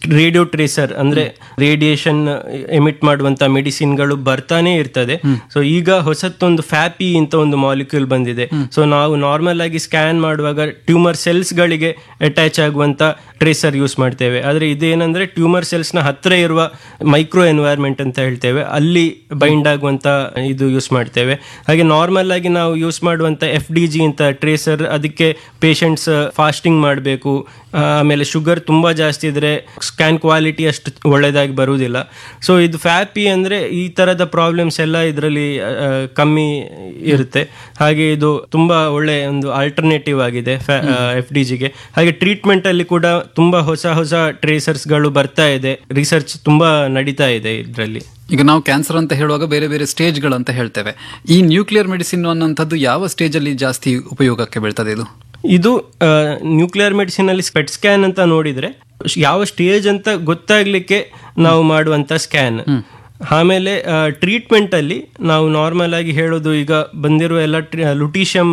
radio tracer ಅಂದ್ರೆ radiation emit ಮಾಡುವಂತ ಮೆಡಿಸಿನ್ಗಳು ಬರ್ತಾನೆ ಇರ್ತದೆ ಸೊ ಈಗ ಹೊಸತ್ತೊಂದು ಫ್ಯಾಪಿ ಅಂತ ಒಂದು ಮಾಲಿಕ್ಯೂಲ್ ಬಂದಿದೆ ಸೊ ನಾವು ನಾರ್ಮಲ್ ಆಗಿ ಸ್ಕ್ಯಾನ್ ಮಾಡುವಾಗ ಟ್ಯೂಮರ್ ಸೆಲ್ಸ್ ಗಳಿಗೆ ಅಟ್ಯಾಚ್ ಆಗುವಂತ ಟ್ರೇಸರ್ ಯೂಸ್ ಮಾಡ್ತೇವೆ ಆದ್ರೆ ಇದೇನಂದ್ರೆ ಟ್ಯೂಮರ್ ಸೆಲ್ಸ್ ನ ಹತ್ರ ಇರುವ ಮೈಕ್ರೋ ಎನ್ವೈರ್ಮೆಂಟ್ ಅಂತ ಹೇಳ್ತೇವೆ ಅಲ್ಲಿ ಬೈಂಡ್ ಆಗುವಂತ ಇದು ಯೂಸ್ ಮಾಡ್ತೇವೆ ಹಾಗೆ ನಾರ್ಮಲ್ ಆಗಿ ನಾವು ಯೂಸ್ ಮಾಡುವಂತ ಎಫ್ ಡಿ ಜಿ ಅಂತ ಟ್ರೇಸರ್ ಅದಕ್ಕೆ ಪೇಷಂಟ್ಸ್ ಫಾಸ್ಟಿಂಗ್ ಮಾಡಬೇಕು ಆಮೇಲೆ ಶುಗರ್ ತುಂಬಾ ಜಾಸ್ತಿ ಇದ್ರೆ ಸ್ಕ್ಯಾನ್ ಕ್ವಾಲಿಟಿ ಅಷ್ಟು ಒಳ್ಳೆದಾಗಿ ಬರುವುದಿಲ್ಲ ಸೊ ಇದು ಫ್ಯಾಪಿ ಅಂದ್ರೆ ಈ ತರದ ಪ್ರಾಬ್ಲಮ್ಸ್ ಎಲ್ಲ ಇದರಲ್ಲಿ ಕಮ್ಮಿ ಇರುತ್ತೆ ಹಾಗೆ ಇದು ತುಂಬಾ ಒಳ್ಳೆ ಒಂದು ಆಲ್ಟರ್ನೇಟಿವ್ ಆಗಿದೆ ಎಫ್ ಡಿ ಜಿಗೆ ಹಾಗೆ ಟ್ರೀಟ್ಮೆಂಟ್ ಅಲ್ಲಿ ಕೂಡ ತುಂಬಾ ಹೊಸ ಹೊಸ ಟ್ರೇಸರ್ಸ್ ಗಳು ಬರ್ತಾ ಇದೆ ರಿಸರ್ಚ್ ತುಂಬಾ ನಡೀತಾ ಇದೆ ಇದರಲ್ಲಿ ಈಗ ನಾವು ಕ್ಯಾನ್ಸರ್ ಅಂತ ಹೇಳುವಾಗ ಬೇರೆ ಬೇರೆ ಸ್ಟೇಜ್ಗಳು ಅಂತ ಹೇಳ್ತೇವೆ ಈ ನ್ಯೂಕ್ಲಿಯರ್ ಮೆಡಿಸಿನ್ ಅನ್ನೋಂಥದ್ದು ಯಾವ ಸ್ಟೇಜ್ ಅಲ್ಲಿ ಜಾಸ್ತಿ ಉಪಯೋಗಕ್ಕೆ ಬೀಳ್ತದೆ ಇದು ಇದು ನ್ಯೂಕ್ಲಿಯರ್ ಮೆಡಿಸಿನ್ ಅಲ್ಲಿ ಸ್ಪೆಟ್ ಸ್ಕ್ಯಾನ್ ಅಂತ ನೋಡಿದ್ರೆ ಯಾವ ಸ್ಟೇಜ್ ಅಂತ ಗೊತ್ತಾಗ್ಲಿಕ್ಕೆ ನಾವು ಮಾಡುವಂತ ಸ್ಕ್ಯಾನ್ ಆಮೇಲೆ ಟ್ರೀಟ್ಮೆಂಟ್ ಅಲ್ಲಿ ನಾವು ನಾರ್ಮಲ್ ಆಗಿ ಹೇಳೋದು ಈಗ ಬಂದಿರುವ ಎಲ್ಲ ಲುಟೀಷಿಯಂ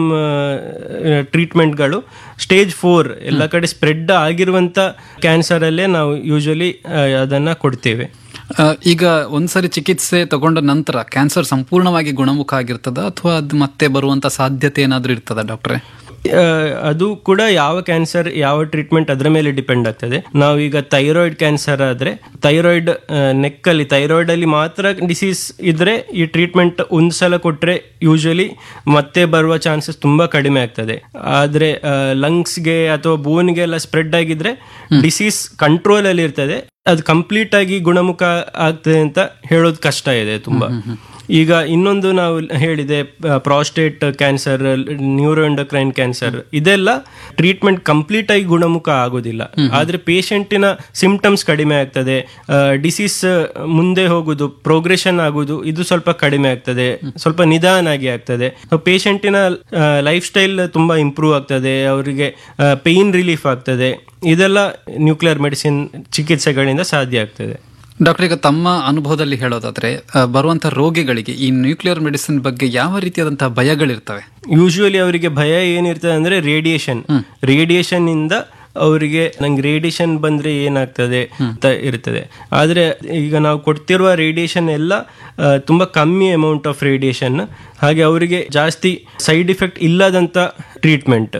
ಟ್ರೀಟ್ಮೆಂಟ್ಗಳು ಸ್ಟೇಜ್ ಫೋರ್ ಎಲ್ಲ ಕಡೆ ಸ್ಪ್ರೆಡ್ ಆಗಿರುವಂತ ಕ್ಯಾನ್ಸರ್ ಅಲ್ಲೇ ನಾವು ಯೂಶಲಿ ಅದನ್ನ ಕೊಡ್ತೇವೆ ಆ, ಈಗ ಒಂದ್ಸರಿ ಚಿಕಿತ್ಸೆ ತಗೊಂಡ ನಂತರ ಕ್ಯಾನ್ಸರ್ ಸಂಪೂರ್ಣವಾಗಿ ಗುಣಮುಖ ಆಗಿರ್ತದ ಅಥವಾ ಅದು ಮತ್ತೆ ಬರುವಂತ ಸಾಧ್ಯತೆ ಏನಾದ್ರೂ ಇರ್ತದ ಡಾಕ್ಟ್ರೆ ಆ, ಅದು ಕೂಡ ಯಾವ ಕ್ಯಾನ್ಸರ್ ಯಾವ ಟ್ರೀಟ್ಮೆಂಟ್ ಅದರ ಮೇಲೆ ಡಿಪೆಂಡ್ ಆಗ್ತದೆ ನಾವು ಈಗ ಥೈರಾಯ್ಡ್ ಕ್ಯಾನ್ಸರ್ ಆದ್ರೆ ಥೈರಾಯ್ಡ್ ನೆಕ್ ಅಲ್ಲಿ ಥೈರಾಯ್ಡ್ ಅಲ್ಲಿ ಮಾತ್ರ ಡಿಸೀಸ್ ಇದ್ರೆ ಈ ಟ್ರೀಟ್ಮೆಂಟ್ ಒಂದ್ ಸಲ ಕೊಟ್ರೆ ಯೂಶಲಿ ಮತ್ತೆ ಬರುವ ಚಾನ್ಸಸ್ ತುಂಬಾ ಕಡಿಮೆ ಆಗ್ತದೆ ಆದ್ರೆ ಲಂಗ್ಸ್ಗೆ ಅಥವಾ ಬೋನ್ಗೆ ಎಲ್ಲ ಸ್ಪ್ರೆಡ್ ಆಗಿದ್ರೆ ಡಿಸೀಸ್ ಕಂಟ್ರೋಲ್ ಅಲ್ಲಿ ಇರ್ತದೆ ಅದು ಕಂಪ್ಲೀಟ್ ಆಗಿ ಗುಣಮುಖ ಆಗ್ತದೆ ಅಂತ ಹೇಳೋದು ಕಷ್ಟ ಇದೆ ತುಂಬಾ ಈಗ ಇನ್ನೊಂದು ನಾವು ಹೇಳಿದೆ ಪ್ರಾಸ್ಟೇಟ್ ಕ್ಯಾನ್ಸರ್ ನ್ಯೂರೋಎಂಡೋಕ್ರೈನ್ ಕ್ಯಾನ್ಸರ್ ಇದೆಲ್ಲ ಟ್ರೀಟ್ಮೆಂಟ್ ಕಂಪ್ಲೀಟ್ ಆಗಿ ಗುಣಮುಖ ಆಗೋದಿಲ್ಲ ಆದ್ರೆ ಪೇಷಂಟಿನ ಸಿಂಪ್ಟಮ್ಸ್ ಕಡಿಮೆ ಆಗ್ತದೆ ಡಿಸೀಸ್ ಮುಂದೆ ಹೋಗುದು ಪ್ರೋಗ್ರೆಷನ್ ಆಗುದು ಇದು ಸ್ವಲ್ಪ ಕಡಿಮೆ ಆಗ್ತದೆ ಸ್ವಲ್ಪ ನಿಧಾನಾಗಿ ಆಗ್ತದೆ ಪೇಷಂಟಿನ ಲೈಫ್ ಸ್ಟೈಲ್ ತುಂಬಾ ಇಂಪ್ರೂವ್ ಆಗ್ತದೆ ಅವರಿಗೆ ಪೇಯ್ನ್ ರಿಲೀಫ್ ಆಗ್ತದೆ ಇದೆಲ್ಲ ನ್ಯೂಕ್ಲಿಯರ್ ಮೆಡಿಸಿನ್ ಚಿಕಿತ್ಸೆಗಳಿಂದ ಸಾಧ್ಯ ಆಗ್ತದೆ ಡಾಕ್ಟರ್ ಈಗ ತಮ್ಮ ಅನುಭವದಲ್ಲಿ ಹೇಳೋದಾದ್ರೆ ಆ, ಬರುವಂತ ರೋಗಿಗಳಿಗೆ ಈ ನ್ಯೂಕ್ಲಿಯರ್ ಮೆಡಿಸಿನ್ ಬಗ್ಗೆ ಯಾವ ರೀತಿಯಾದಂತಹ ಭಯಗಳಿರ್ತವೆ ಯೂಶುವಲಿ ಅವರಿಗೆ ಭಯ ಏನಿರ್ತದೆ ಅಂದ್ರೆ ರೇಡಿಯೇಷನ್ ರೇಡಿಯೇಷನ್ ಇಂದ ಅವರಿಗೆ ನಂಗೆ ರೇಡಿಯೇಷನ್ ಬಂದ್ರೆ ಏನಾಗ್ತದೆ ಅಂತ ಇರ್ತದೆ ಆದ್ರೆ ಈಗ ನಾವು ಕೊಡ್ತಿರುವ ರೇಡಿಯೇಷನ್ ಎಲ್ಲ ಆ, ತುಂಬಾ ಕಮ್ಮಿ ಅಮೌಂಟ್ ಆಫ್ ರೇಡಿಯೇಷನ್ ಹಾಗೆ ಅವರಿಗೆ ಜಾಸ್ತಿ ಸೈಡ್ ಇಫೆಕ್ಟ್ ಇಲ್ಲದಂತ ಟ್ರೀಟ್ಮೆಂಟ್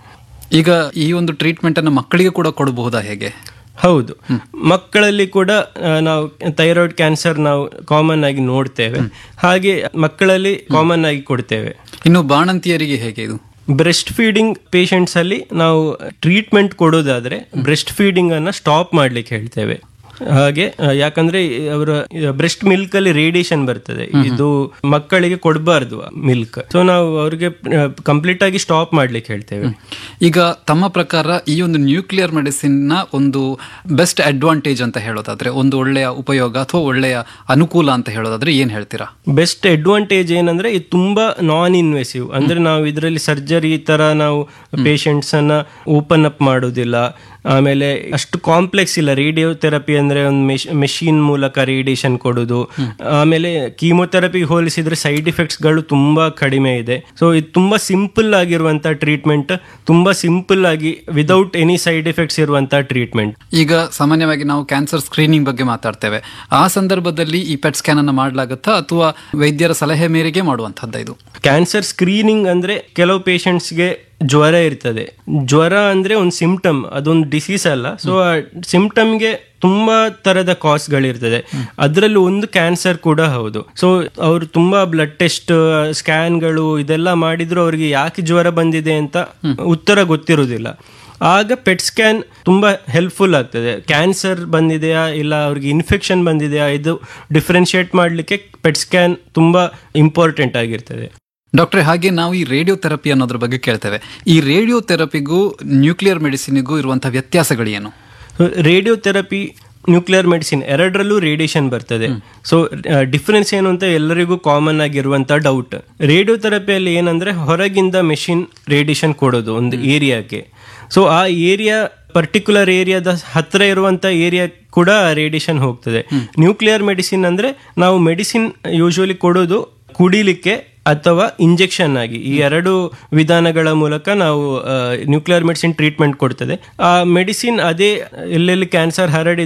ಈಗ ಈ ಒಂದು ಟ್ರೀಟ್ಮೆಂಟ್ ಅನ್ನು ಮಕ್ಕಳಿಗೆ ಕೂಡ ಕೊಡಬಹುದಾ ಹೇಗೆ ಹೌದು ಮಕ್ಕಳಲ್ಲಿ ಕೂಡ ಆ, ನಾವು ಥೈರಾಯ್ಡ್ ಕ್ಯಾನ್ಸರ್ ನಾವು ಕಾಮನ್ ಆಗಿ ನೋಡ್ತೇವೆ ಹಾಗೆ ಮಕ್ಕಳಲ್ಲಿ ಕಾಮನ್ ಆಗಿ ಕೊಡ್ತೇವೆ ಇನ್ನು ಬಾಣಂತಿಯರಿಗೆ ಹೇಗೆ ಇದು ಬ್ರೆಸ್ಟ್ ಫೀಡಿಂಗ್ ಪೇಷಂಟ್ಸ್ ಅಲ್ಲಿ ನಾವು ಟ್ರೀಟ್ಮೆಂಟ್ ಕೊಡೋದಾದ್ರೆ ಬ್ರೆಸ್ಟ್ ಫೀಡಿಂಗ್ ಅನ್ನ ಸ್ಟಾಪ್ ಮಾಡ್ಲಿಕ್ಕೆ ಹೇಳ್ತೇವೆ ಹಾಗೆ ಆ, ಯಾಕಂದ್ರೆ ಅವರ ಬ್ರೆಸ್ಟ್ ಮಿಲ್ಕ್ ಅಲ್ಲಿ ರೇಡಿಯೇಷನ್ ಬರ್ತದೆ ಇದು ಮಕ್ಕಳಿಗೆ ಕೊಡಬಾರ್ದು ಮಿಲ್ಕ್ ಸೊ ನಾವು ಅವ್ರಿಗೆ ಕಂಪ್ಲೀಟ್ ಆಗಿ ಸ್ಟಾಪ್ ಮಾಡ್ಲಿಕ್ಕೆ ಹೇಳ್ತೇವೆ ಈಗ ತಮ್ಮ ಪ್ರಕಾರ ಈ ಒಂದು ನ್ಯೂಕ್ಲಿಯರ್ ಮೆಡಿಸಿನ್ ನ ಒಂದು ಬೆಸ್ಟ್ ಅಡ್ವಾಂಟೇಜ್ ಅಂತ ಹೇಳೋದಾದ್ರೆ ಒಂದು ಒಳ್ಳೆಯ ಉಪಯೋಗ ಅಥವಾ ಒಳ್ಳೆಯ ಅನುಕೂಲ ಅಂತ ಹೇಳೋದಾದ್ರೆ ಏನ್ ಹೇಳ್ತೀರಾ ಬೆಸ್ಟ್ ಅಡ್ವಾಂಟೇಜ್ ಏನಂದ್ರೆ ಇದು ತುಂಬಾ ನಾನ್ ಇನ್ವೆಸಿವ್ ಅಂದ್ರೆ ನಾವು ಇದರಲ್ಲಿ ಸರ್ಜರಿ ತರ ನಾವು ಪೇಷಂಟ್ಸ್ ಅನ್ನ ಓಪನ್ ಅಪ್ ಮಾಡೋದಿಲ್ಲ ಆಮೇಲೆ ಅಷ್ಟು ಕಾಂಪ್ಲೆಕ್ಸ್ ಇಲ್ಲ ರೇಡಿಯೋ ಥೆರಪಿ ಅಂದ್ರೆ ಒಂದು ಮೆಷಿನ್ ಮೂಲಕ ರೇಡಿಯೇಷನ್ ಕೊಡೋದು ಆಮೇಲೆ ಕೀಮೊಥೆರಪಿ ಹೋಲಿಸಿದ್ರೆ ಸೈಡ್ ಇಫೆಕ್ಟ್ಸ್ ಗಳು ತುಂಬಾ ಕಡಿಮೆ ಇದೆ ಸೊ ಇದು ತುಂಬಾ ಸಿಂಪಲ್ ಆಗಿರುವಂತ ಟ್ರೀಟ್ಮೆಂಟ್ ತುಂಬಾ ಸಿಂಪಲ್ ಆಗಿ ವಿದೌಟ್ ಎನಿ ಸೈಡ್ ಎಫೆಕ್ಟ್ಸ್ ಇರುವಂತ ಟ್ರೀಟ್ಮೆಂಟ್ ಈಗ ಸಾಮಾನ್ಯವಾಗಿ ನಾವು ಕ್ಯಾನ್ಸರ್ ಸ್ಕ್ರೀನಿಂಗ್ ಬಗ್ಗೆ ಮಾತಾಡ್ತೇವೆ ಆ ಸಂದರ್ಭದಲ್ಲಿ ಈ ಪೆಟ್ ಸ್ಕ್ಯಾನ್ ಅನ್ನು ಮಾಡಲಾಗುತ್ತಾ ಅಥವಾ ವೈದ್ಯರ ಸಲಹೆ ಮೇರೆಗೆ ಮಾಡುವಂತಹದ್ದು ಇದು ಕ್ಯಾನ್ಸರ್ ಸ್ಕ್ರೀನಿಂಗ್ ಅಂದ್ರೆ ಕೆಲವು ಪೇಷಂಟ್ಸ್ಗೆ ಜ್ವರ ಇರ್ತದೆ ಜ್ವರ ಅಂದ್ರೆ ಒಂದು ಸಿಂಪ್ಟಮ್ ಅದೊಂದು ಡಿಸೀಸ್ ಅಲ್ಲ ಸೊ ಆ ಸಿಂಪ್ಟಮ್ಗೆ ತುಂಬಾ ತರದ ಕಾಸ್ಗಳಿರ್ತದೆ ಅದರಲ್ಲಿ ಒಂದು ಕ್ಯಾನ್ಸರ್ ಕೂಡ ಹೌದು ಸೊ ಅವರು ತುಂಬಾ ಬ್ಲಡ್ ಟೆಸ್ಟ್ ಸ್ಕ್ಯಾನ್ಗಳು ಇದೆಲ್ಲ ಮಾಡಿದ್ರು ಅವರಿಗೆ ಯಾಕೆ ಜ್ವರ ಬಂದಿದೆ ಅಂತ ಉತ್ತರ ಗೊತ್ತಿರುವುದಿಲ್ಲ ಆಗ ಪೆಟ್ ಸ್ಕ್ಯಾನ್ ತುಂಬಾ ಹೆಲ್ಪ್ಫುಲ್ ಆಗ್ತದೆ ಕ್ಯಾನ್ಸರ್ ಬಂದಿದೆಯಾ ಇಲ್ಲ ಅವ್ರಿಗೆ ಇನ್ಫೆಕ್ಷನ್ ಬಂದಿದೆಯಾ ಇದು ಡಿಫ್ರೆನ್ಶಿಯೇಟ್ ಮಾಡಲಿಕ್ಕೆ ಪೆಟ್ ಸ್ಕ್ಯಾನ್ ತುಂಬಾ ಇಂಪಾರ್ಟೆಂಟ್ ಆಗಿರ್ತದೆ ಡಾಕ್ಟ್ರೆ ಹಾಗೆ ನಾವು ಈ ರೇಡಿಯೋ ಥೆರಪಿ ಅನ್ನೋದ್ರ ಬಗ್ಗೆ ಕೇಳ್ತೇವೆ ಈ ರೇಡಿಯೋ ಥೆರಪಿಗೂ ನ್ಯೂಕ್ಲಿಯರ್ ಮೆಡಿಸಿನ್ಗೂ ಇರುವಂತಹ ವ್ಯತ್ಯಾಸಗಳು ಏನು ರೇಡಿಯೋ ಥೆರಪಿ ನ್ಯೂಕ್ಲಿಯರ್ ಮೆಡಿಸಿನ್ ಎರಡರಲ್ಲೂ ರೇಡಿಯೇಷನ್ ಬರ್ತದೆ ಸೊ ಡಿಫರೆನ್ಸ್ ಏನು ಅಂತ ಎಲ್ಲರಿಗೂ ಕಾಮನ್ ಆಗಿರುವಂತ ಡೌಟ್ ರೇಡಿಯೋ ಥೆರಪಿಯಲ್ಲಿ ಏನಂದ್ರೆ ಹೊರಗಿಂದ ಮೆಷಿನ್ ರೇಡಿಯೇಷನ್ ಕೊಡೋದು ಒಂದು ಏರಿಯಾಕ್ಕೆ ಸೊ ಆ ಏರಿಯಾ ಪರ್ಟಿಕ್ಯುಲರ್ ಏರಿಯಾದ ಹತ್ರ ಇರುವಂತ ಏರಿಯಾ ಕೂಡ ರೇಡಿಯೇಷನ್ ಹೋಗ್ತದೆ ನ್ಯೂಕ್ಲಿಯರ್ ಮೆಡಿಸಿನ್ ಅಂದ್ರೆ ನಾವು ಮೆಡಿಸಿನ್ ಯೂಶುವಲಿ ಕೊಡೋದು ಕುಡಿಲಿಕ್ಕೆ ಅಥವಾ ಇಂಜೆಕ್ಷನ್ ಆಗಿ ಈ ಎರಡು ವಿಧಾನಗಳ ಮೂಲಕ ನಾವು ನ್ಯೂಕ್ಲಿಯರ್ ಮೆಡಿಸಿನ್ ಟ್ರೀಟ್ಮೆಂಟ್ ಕೊಡ್ತದೆ ಆ ಮೆಡಿಸಿನ್ ಅದೇ ಎಲ್ಲೆಲ್ಲಿ ಕ್ಯಾನ್ಸರ್ ಹರಡಿದೆ